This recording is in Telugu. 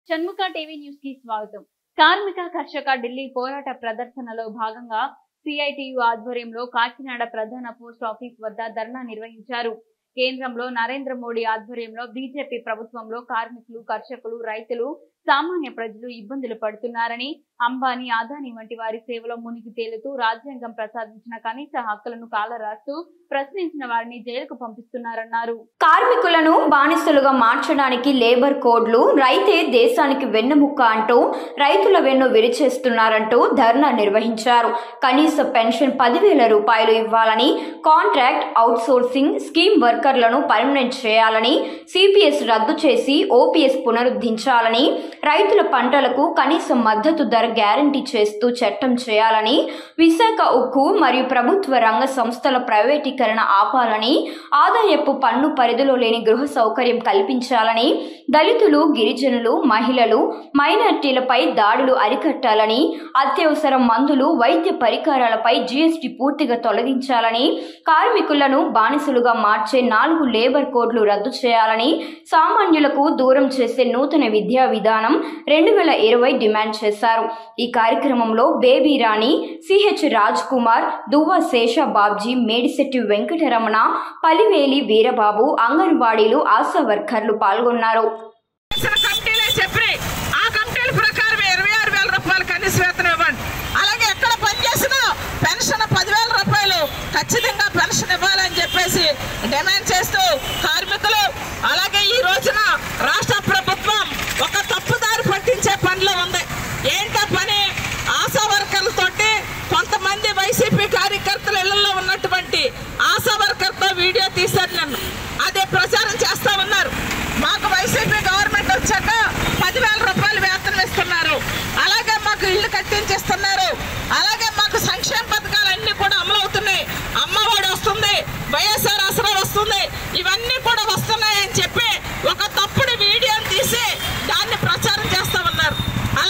షణ్ముఖ టీవీ న్యూస్ కి స్వాగతం కార్మిక కర్షక ఢిల్లీ పోరాట ప్రదర్శనలో భాగంగా సిఐటియు ఆధ్వర్యంలో కాకినాడ ప్రధాన పోస్ట్ ఆఫీస్ వద్ద ధర్నా నిర్వహించారు కేంద్రంలో నరేంద్ర మోడీ ఆధ్వర్యంలో బీజేపీ ప్రభుత్వంలో కార్మికులు కర్షకులు రైతులు సామాన్య ప్రజలు ఇబ్బందులు పడుతున్నారని అంబానీ అదానీ వంటి వారి సేవలో మునిగి తేలుతూ రాజ్యాంగం ప్రసాదించిన కనీస హక్కులను కాలరాస్తూ ప్రశ్నించిన వారిని జైలుకు పంపిస్తున్నారన్నారు కార్మికులను బానిసలుగా మార్చడానికి లేబర్ కోడ్లు రైతే దేశానికి వెన్నెముక్క అంటూ రైతుల వెన్ను విరిచేస్తున్నారంటూ ధర్నా నిర్వహించారు కనీస పెన్షన్ పదివేల రూపాయలు ఇవ్వాలని కాంట్రాక్ట్ అవుట్సోర్సింగ్ స్కీమ్ వర్కర్లను పర్మనెంట్ చేయాలని సిపిఎస్ రద్దు చేసి ఓపీఎస్ పునరుద్ధరించాలని రైతుల పంటలకు కనీస మద్దతు ధర గ్యారంటీ చేస్తూ చట్టం చేయాలని విశాఖ ఉక్కు మరియు ప్రభుత్వ రంగ సంస్థల ప్రైవేటీకరణ ఆపాలని ఆదాయపు పన్ను పరిధిలో లేని గృహ సౌకర్యం కల్పించాలని దళితులు గిరిజనులు మహిళలు మైనార్టీలపై దాడులు అరికట్టాలని అత్యవసర మందులు వైద్య పరికరాలపై జీఎస్టీ పూర్తిగా తొలగించాలని కార్మికులను బానిసలుగా మార్చే నాలుగు లేబర్ కోడ్లు రద్దు చేయాలని సామాన్యులకు దూరం చేసే నూతన విద్యా విధానం రెండు వేల ఇరవై డిమాండ్ చేశారు ఈ కార్యక్రమంలో బేబీ రాణి సిహెచ్ రాజ్ కుమార్ దువ్వ శేష బాబ్జీ మేడిశెట్టి వెంకటరమణ పలివేలి వీరబాబు అంగన్వాడీలు ఆశా వర్కర్లు పాల్గొన్నారు చేసిన కమిటీలే చెప్పినాయి ఆ కమిటీల ప్రకారం ఇరవై ఆరు వేల రూపాయలు కనీస వేతనం ఇవ్వండి అలాగే ఎక్కడ పనిచేసినా పెన్షన్ పదివేల రూపాయలు ఖచ్చితంగా పెన్షన్ ఇవ్వాలని చెప్పేసి డిమాండ్ చేస్తూ కార్మికులు అలాగే ఈ రోజున రాష్ట్ర ప్రభుత్వం ఒక తప్పుదారి పట్టించే పనిలో ఉంది ఏంటో పని ఆశా వర్కర్లతోటి కొంతమంది వైసీపీ కార్యకర్తల ఇళ్లలో ఉన్నటువంటి ఆశా వర్కర్తో వీడియో తీశారు నన్ను అదే ప్రచారం చేస్తా ఉన్నారు మాకు వైసీపీ గవర్నమెంట్ వచ్చాక పదివేల రూపాయలు వేతనం ఇస్తున్నారు అలాగే మాకు ఇల్లు కట్టించిస్తున్నారు అలాగే మాకు సంక్షేమ పథకాలు అన్ని కూడా అమలు అవుతున్నాయి అమ్మఒడి వస్తుంది వైఎస్ఆర్ ఆసరా వస్తుంది ఇవన్నీ కూడా